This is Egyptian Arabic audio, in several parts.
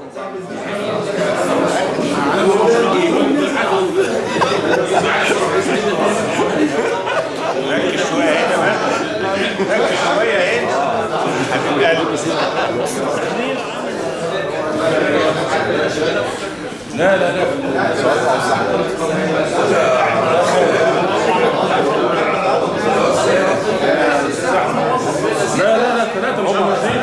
ركز شويه هنا بقى ركز شويه هنا حبيب قلبي لا لا لا لا لا لا ثلاثة مش عارفين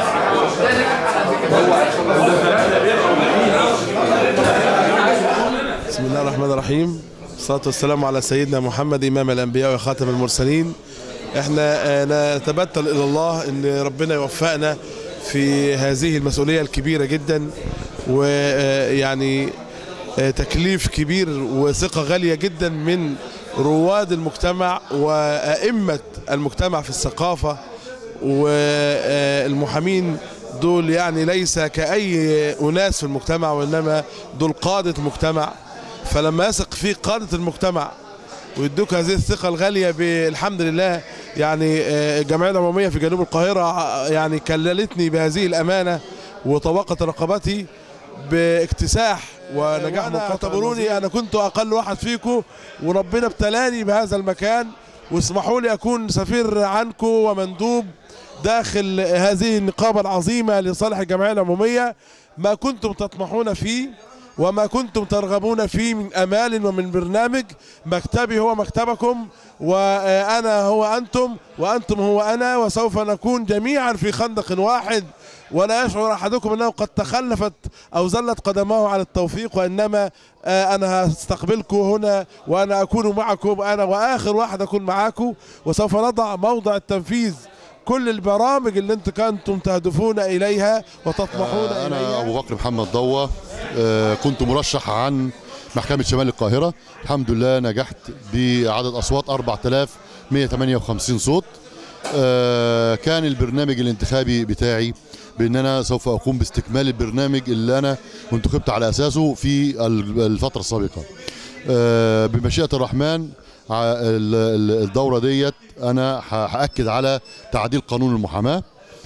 بسم الله الرحمن الرحيم الصلاة والسلام على سيدنا محمد إمام الأنبياء وخاتم المرسلين احنا آه، نتبتل إلى الله أن ربنا يوفقنا في هذه المسؤولية الكبيرة جدا ويعني تكليف كبير وثقة غالية جدا من رواد المجتمع وأئمة المجتمع في الثقافة والمحامين دول يعني ليس كأي أناس في المجتمع وإنما دول قادة مجتمع فلما يثق فيك قادة المجتمع ويدوك هذه الثقة الغالية بالحمد لله يعني آه، الجمعية العمومية في جنوب القاهرة آه، يعني كللتني بهذه الأمانة وطوقت رقبتي باكتساح ونجاح مؤقت اعتبروني انا كنت اقل واحد فيكم وربنا ابتلاني بهذا المكان واسمحوا لي اكون سفير عنكم ومندوب داخل هذه النقابة العظيمة لصالح الجمعية العمومية ما كنتم تطمحون فيه وما كنتم ترغبون فيه من امال ومن برنامج مكتبي هو مكتبكم وانا هو انتم وانتم هو انا وسوف نكون جميعا في خندق واحد ولا يشعر احدكم انه قد تخلفت او زلت قدماه على التوفيق وانما آه، انا هستقبلكم هنا وانا اكون معكم انا واخر واحد اكون معاكم وسوف نضع موضع التنفيذ كل البرامج اللي انتم كنتم تهدفون اليها وتطمحون آه، اليها أنا أبو بكر محمد ضوة آه، كنت مرشح عن محكمة شمال القاهرة الحمد لله نجحت بعدد أصوات 4158 صوت آه، كان البرنامج الانتخابي بتاعي بأن أنا سوف أقوم باستكمال البرنامج اللي أنا انتخبت على أساسه في ال- الفترة السابقة آه، بمشيئة الرحمن ع- ال- ال- الدورة ديت أنا ه- هأكد على تعديل قانون المحاماة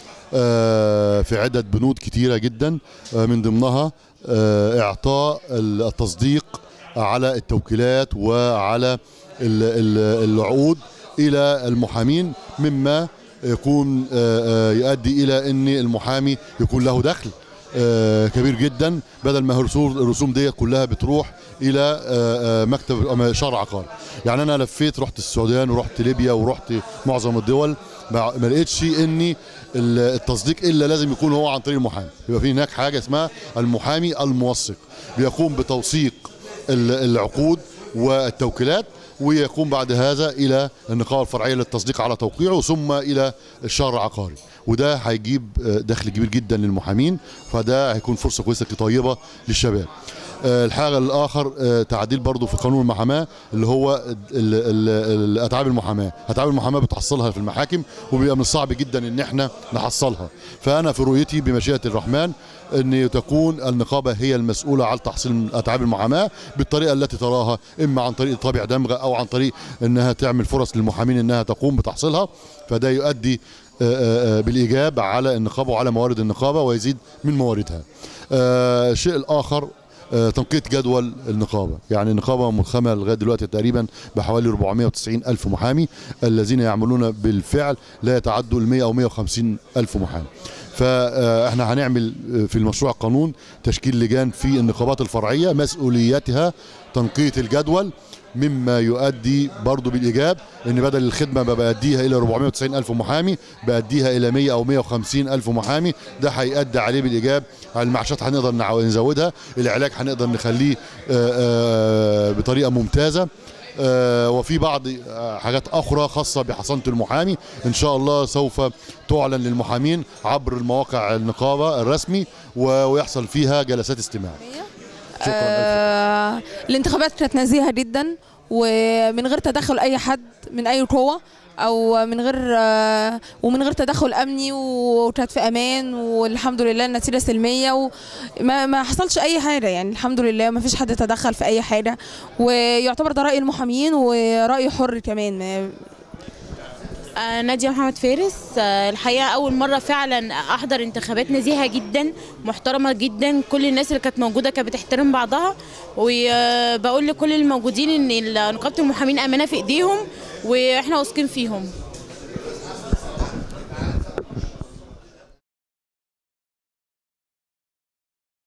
آه، في عدة بنود كتيرة جدا آه، من ضمنها آه، إعطاء التصديق على التوكيلات وعلى ال- ال- العقود إلى المحامين مما يكون آه، آه، يؤدي إلى أن المحامي يكون له دخل آه، كبير جدا بدل ما الرسوم الرسوم دي كلها بتروح الى آه، آه، مكتب أما شرع عقاري يعني انا لفيت رحت السودان ورحت ليبيا ورحت معظم الدول ما ما لقيتش اني ال- التصديق الا لازم يكون هو عن طريق المحامي يبقى في هناك حاجه اسمها المحامي الموثق بيقوم بتوثيق ال- العقود والتوكيلات ويقوم بعد هذا الى النقابه الفرعيه للتصديق على توقيعه ثم الى الشهر العقاري وده هيجيب آه، دخل كبير جدا للمحامين فده هيكون فرصه كويسه طيبه للشباب آه، الحاجه الاخر آه، تعديل برضو في قانون المحاماه اللي هو ال- ال- ال- اتعاب المحاماه اتعاب المحاماه بتحصلها في المحاكم وبيبقى من الصعب جدا ان احنا نحصلها فانا في رؤيتي بمشيئه الرحمن ان تكون النقابه هي المسؤوله عن تحصيل اتعاب المحاماه بالطريقه التي تراها اما عن طريق طابع دمغه او عن طريق انها تعمل فرص للمحامين انها تقوم بتحصيلها فده يؤدي آه، آه، آه، بالايجاب على النقابه وعلى موارد النقابه ويزيد من مواردها. آه، الشيء الاخر آه، تنقية جدول النقابة يعني النقابة ملخمة لغاية دلوقتي تقريبا بحوالي 490 ألف محامي الذين يعملون بالفعل لا يتعدوا ال 100 أو 150 ألف محامي فاحنا هنعمل في المشروع قانون تشكيل لجان في النقابات الفرعية مسؤوليتها تنقية الجدول مما يؤدي برضه بالايجاب ان بدل الخدمه ما باديها الى 490 الف محامي باديها الى 100 او 150 الف محامي ده هيؤدي عليه بالايجاب المعاشات هنقدر نع- نزودها العلاج هنقدر نخليه آه، آه، بطريقه ممتازه آه، وفي بعض آه، حاجات اخرى خاصه بحصانه المحامي ان شاء الله سوف تعلن للمحامين عبر المواقع النقابه الرسمي و- ويحصل فيها جلسات استماع شكرا آه الانتخابات كانت نزيهه جدا ومن غير تدخل اي حد من اي قوه او من غير آه ومن غير تدخل امني وكانت في امان والحمد لله النتيجه سلميه وما ما حصلش اي حاجه يعني الحمد لله ما فيش حد تدخل في اي حاجه ويعتبر ده راي المحامين وراي حر كمان ما- آه، نادية محمد فارس آه، الحقيقة أول مرة فعلا أحضر انتخابات نزيهة جدا محترمة جدا كل الناس اللي كانت موجودة كانت بتحترم بعضها وبقول لكل الموجودين إن نقابة المحامين أمانة في إيديهم وإحنا واثقين فيهم